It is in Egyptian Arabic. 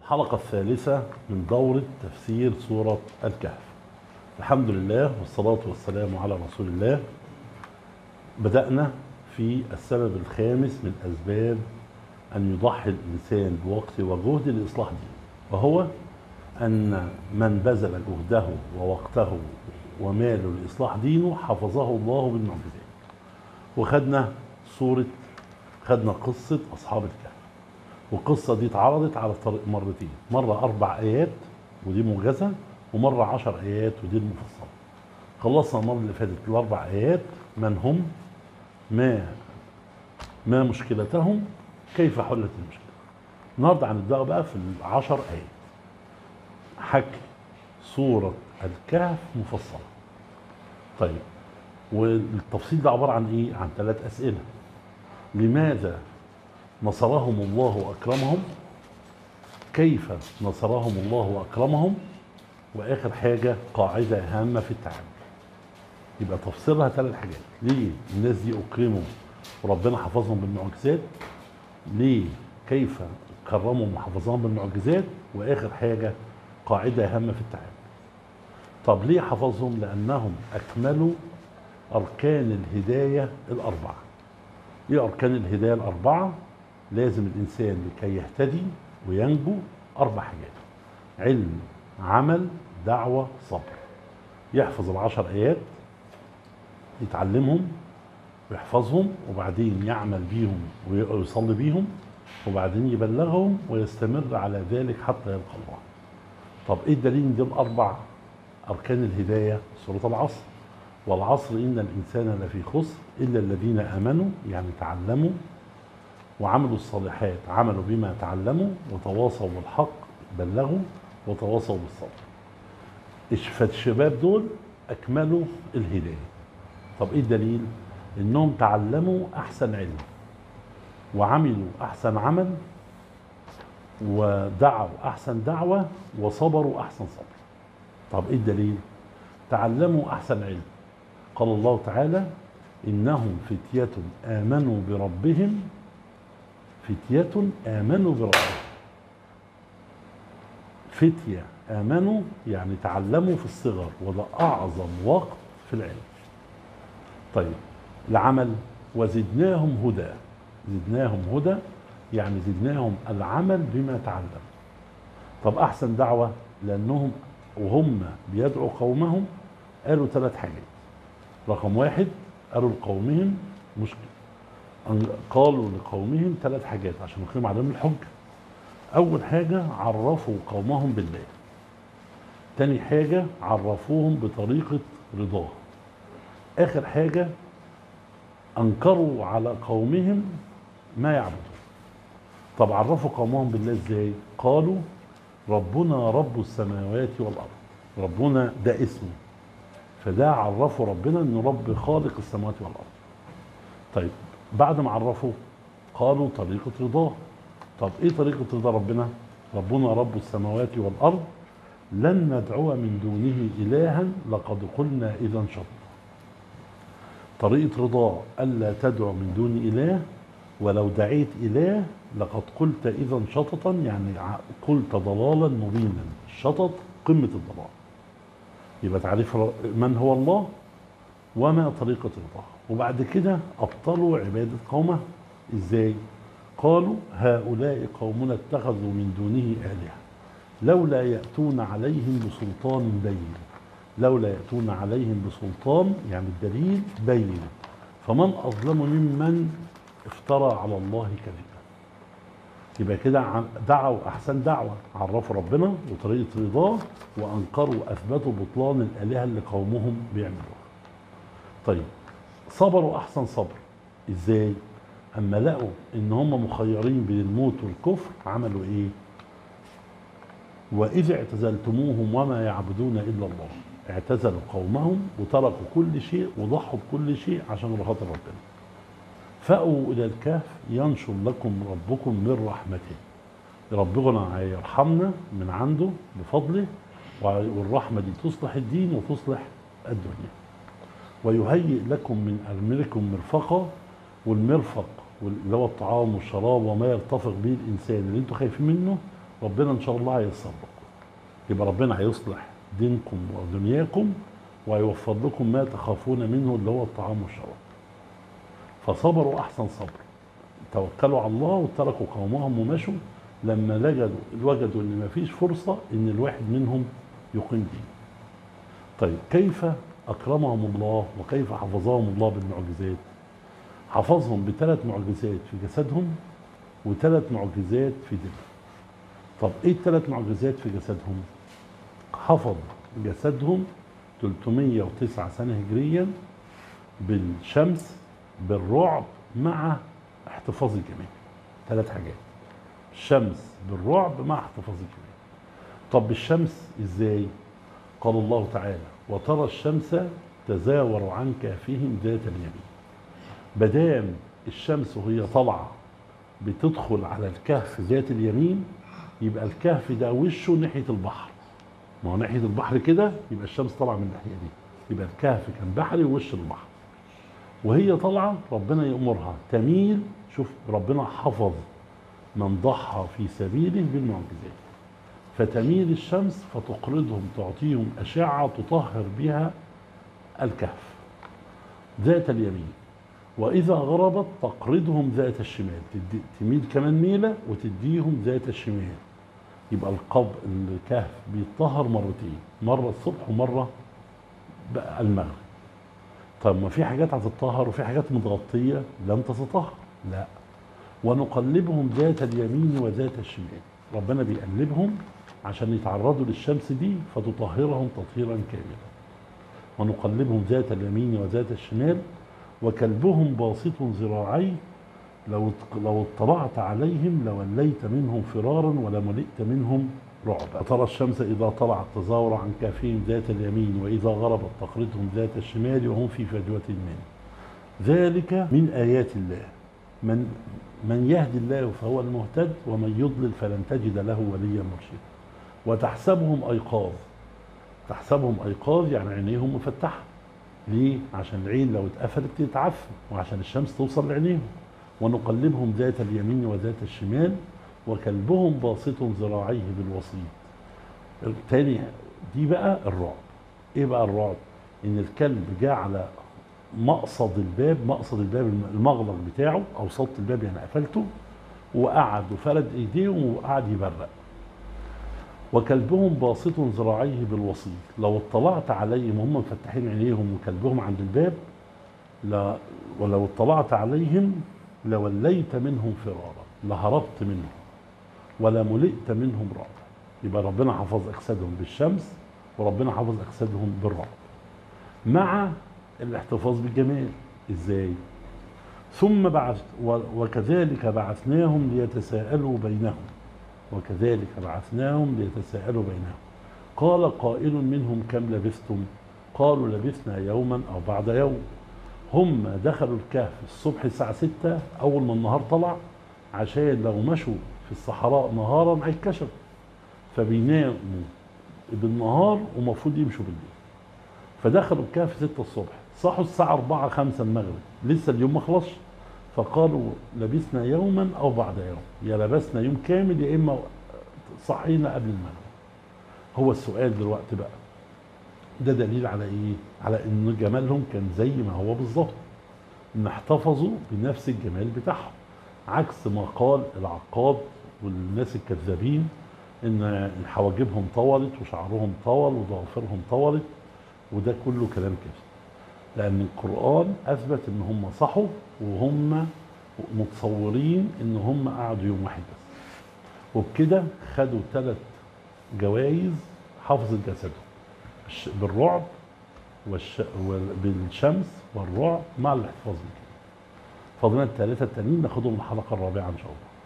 الحلقة الثالثة من دورة تفسير سورة الكهف الحمد لله والصلاة والسلام على رسول الله بدأنا في السبب الخامس من أسباب أن يضحي الإنسان بوقت وجهد لإصلاح دينه وهو أن من بذل جهده ووقته وماله لإصلاح دينه حفظه الله بالمعجزات وخدنا سورة خدنا قصة أصحاب الكهف والقصة دي اتعرضت على الطريق مرتين مرة أربع آيات ودي موجزة ومرة عشر آيات ودي المفصلة خلصنا المرة اللي فاتت الأربع آيات من هم ما ما مشكلتهم كيف حلت المشكلة النهاردة هنبدأ بقى في العشر آيات حكي سورة الكهف مفصلة طيب والتفصيل ده عبارة عن ايه؟ عن ثلاث أسئلة لماذا نصرهم الله وأكرمهم كيف نصرهم الله وأكرمهم وآخر حاجة قاعدة هامة في التعامل يبقى تفسيرها ثلاث حاجات ليه الناس دي أكرموا وربنا حفظهم بالمعجزات ليه كيف كرمهم وحفظهم بالمعجزات وآخر حاجة قاعدة هامة في التعامل طب ليه حفظهم لأنهم أكملوا أركان الهداية الأربعة إيه أركان الهداية الأربعة لازم الإنسان لكي يهتدي وينجو أربع حاجات علم عمل دعوة صبر يحفظ العشر آيات يتعلمهم ويحفظهم وبعدين يعمل بيهم ويصلي بيهم وبعدين يبلغهم ويستمر على ذلك حتى يلقى الله طب ايه الدليل دي الاربع اركان الهدايه سوره العصر والعصر ان الانسان لفي خسر الا الذين امنوا يعني تعلموا وعملوا الصالحات عملوا بما تعلموا وتواصوا بالحق بلغوا وتواصوا بالصبر فالشباب دول اكملوا الهدايه طب ايه الدليل انهم تعلموا احسن علم وعملوا احسن عمل ودعوا احسن دعوه وصبروا احسن صبر طب ايه الدليل تعلموا احسن علم قال الله تعالى انهم فتيه امنوا بربهم فتيه امنوا بربهم فتيه امنوا يعني تعلموا في الصغر وده اعظم وقت في العلم طيب العمل وزدناهم هدى زدناهم هدى يعني زدناهم العمل بما تعلم طب احسن دعوه لانهم وهم بيدعوا قومهم قالوا ثلاث حاجات رقم واحد قالوا لقومهم مشكلة قالوا لقومهم ثلاث حاجات عشان يقيم عليهم الحجة أول حاجة عرفوا قومهم بالله تاني حاجة عرفوهم بطريقة رضاه آخر حاجة أنكروا على قومهم ما يعبدون طب عرفوا قومهم بالله ازاي قالوا ربنا رب السماوات والارض ربنا ده اسمه فده عرفوا ربنا انه رب خالق السماوات والارض طيب بعد ما عرفوا قالوا طريقة رضاه طب ايه طريقة رضا ربنا ربنا رب السماوات والارض لن ندعو من دونه الها لقد قلنا اذا شطا طريقة رضاه الا تدعو من دون اله ولو دعيت إله لقد قلت إذا شططا يعني قلت ضلالا مبينا الشطط قمة الضلال يبقى تعريف من هو الله وما طريقة رضاه وبعد كده أبطلوا عبادة قومه إزاي قالوا هؤلاء قومنا اتخذوا من دونه آلهة لولا يأتون عليهم بسلطان بين لولا يأتون عليهم بسلطان يعني الدليل بين فمن أظلم ممن افترى على الله كذبا يبقى كده دعوا احسن دعوه عرفوا ربنا وطريقه رضاه وانكروا اثبتوا بطلان الالهه اللي قومهم بيعملوها. طيب صبروا احسن صبر ازاي؟ اما لقوا ان هم مخيرين بين الموت والكفر عملوا ايه؟ واذ اعتزلتموهم وما يعبدون الا الله اعتزلوا قومهم وتركوا كل شيء وضحوا بكل شيء عشان خاطر ربنا. فأووا إلى الكهف ينشر لكم ربكم من رحمته ربنا هيرحمنا من عنده بفضله والرحمة دي تصلح الدين وتصلح الدنيا ويهيئ لكم من أمركم مرفقة والمرفق اللي هو الطعام والشراب وما يرتفق به الإنسان اللي انتوا خايفين منه ربنا ان شاء الله هييسر لكم يبقى ربنا هيصلح دينكم ودنياكم وهيوفر لكم ما تخافون منه اللي هو الطعام والشراب فصبروا احسن صبر توكلوا على الله وتركوا قومهم ومشوا لما لجدوا وجدوا ان مفيش فرصه ان الواحد منهم يقيم دين طيب كيف اكرمهم الله وكيف حفظهم الله بالمعجزات حفظهم بثلاث معجزات في جسدهم وثلاث معجزات في دينهم طب ايه الثلاث معجزات في جسدهم حفظ جسدهم 309 سنه هجريا بالشمس بالرعب مع احتفاظ الجمال ثلاث حاجات الشمس بالرعب مع احتفاظ الجمال طب بالشمس ازاي قال الله تعالى وترى الشمس تزاور عن كهفهم ذات اليمين بدام الشمس وهي طالعه بتدخل على الكهف ذات اليمين يبقى الكهف ده وشه ناحيه البحر ما هو ناحيه البحر كده يبقى الشمس طالعه من الناحيه دي يبقى الكهف كان بحري ووش البحر وهي طالعه ربنا يامرها تميل شوف ربنا حفظ من ضحى في سبيله بالمعجزات فتميل الشمس فتقرضهم تعطيهم أشعة تطهر بها الكهف ذات اليمين وإذا غربت تقرضهم ذات الشمال تدي تميل كمان ميلة وتديهم ذات الشمال يبقى القب الكهف بيتطهر مرتين مرة الصبح ومرة بقى المغرب طب ما في حاجات هتتطهر وفي حاجات متغطية لم تتطهر لا ونقلبهم ذات اليمين وذات الشمال ربنا بيقلبهم عشان يتعرضوا للشمس دي فتطهرهم تطهيرا كاملا ونقلبهم ذات اليمين وذات الشمال وكلبهم باسط ذراعيه لو لو اطلعت عليهم لوليت منهم فرارا ولملئت منهم رعبا ترى الشمس إذا طلعت تزاور عن كافهم ذات اليمين وإذا غربت تقرضهم ذات الشمال وهم في فجوة منه ذلك من آيات الله من من يهدي الله فهو المهتد ومن يضلل فلن تجد له وليا مرشدا وتحسبهم ايقاظ تحسبهم ايقاظ يعني عينيهم مفتحه ليه عشان العين لو اتقفلت تتعفن وعشان الشمس توصل لعينيهم ونقلبهم ذات اليمين وذات الشمال وكلبهم باسط ذراعيه بالوسيط التاني دي بقى الرعب ايه بقى الرعب ان الكلب جاء على مقصد الباب مقصد الباب المغلق بتاعه او صوت الباب يعني قفلته وقعد وفرد ايديه وقعد يبرق وكلبهم باسط ذراعيه بالوسيط لو اطلعت عليهم هم مفتحين عينيهم وكلبهم عند الباب لا ولو اطلعت عليهم لوليت منهم فرارا لهربت منهم ولا ملئت منهم رعبا يبقى ربنا حفظ اجسادهم بالشمس وربنا حفظ اجسادهم بالرعب مع الاحتفاظ بالجمال ازاي ثم بعث وكذلك بعثناهم ليتساءلوا بينهم وكذلك بعثناهم ليتساءلوا بينهم قال قائل منهم كم لبثتم قالوا لبثنا يوما او بعد يوم هم دخلوا الكهف الصبح الساعة 6 أول ما النهار طلع عشان لو مشوا في الصحراء نهارا هيتكشفوا فبيناموا بالنهار ومفروض يمشوا بالليل فدخلوا الكهف 6 الصبح صحوا الساعة 4 5 المغرب لسه اليوم ما خلصش فقالوا لبسنا يوما أو بعد يوم يا لبسنا يوم كامل يا إما صحينا قبل المغرب هو السؤال دلوقتي بقى ده دليل على ايه؟ على ان جمالهم كان زي ما هو بالظبط ان احتفظوا بنفس الجمال بتاعهم عكس ما قال العقاد والناس الكذابين ان حواجبهم طولت وشعرهم طول وضوافرهم طولت وده كله كلام كذب لان القران اثبت ان هم صحوا وهم متصورين ان هم قعدوا يوم واحد بس وبكده خدوا ثلاث جوائز حفظت جسدهم الش- بالرعب والش... وال- بالشمس والرعب مع الاحتفاظ بالجسد فاضلنا الثلاثه التانيين ناخدهم الحلقه الرابعه ان شاء الله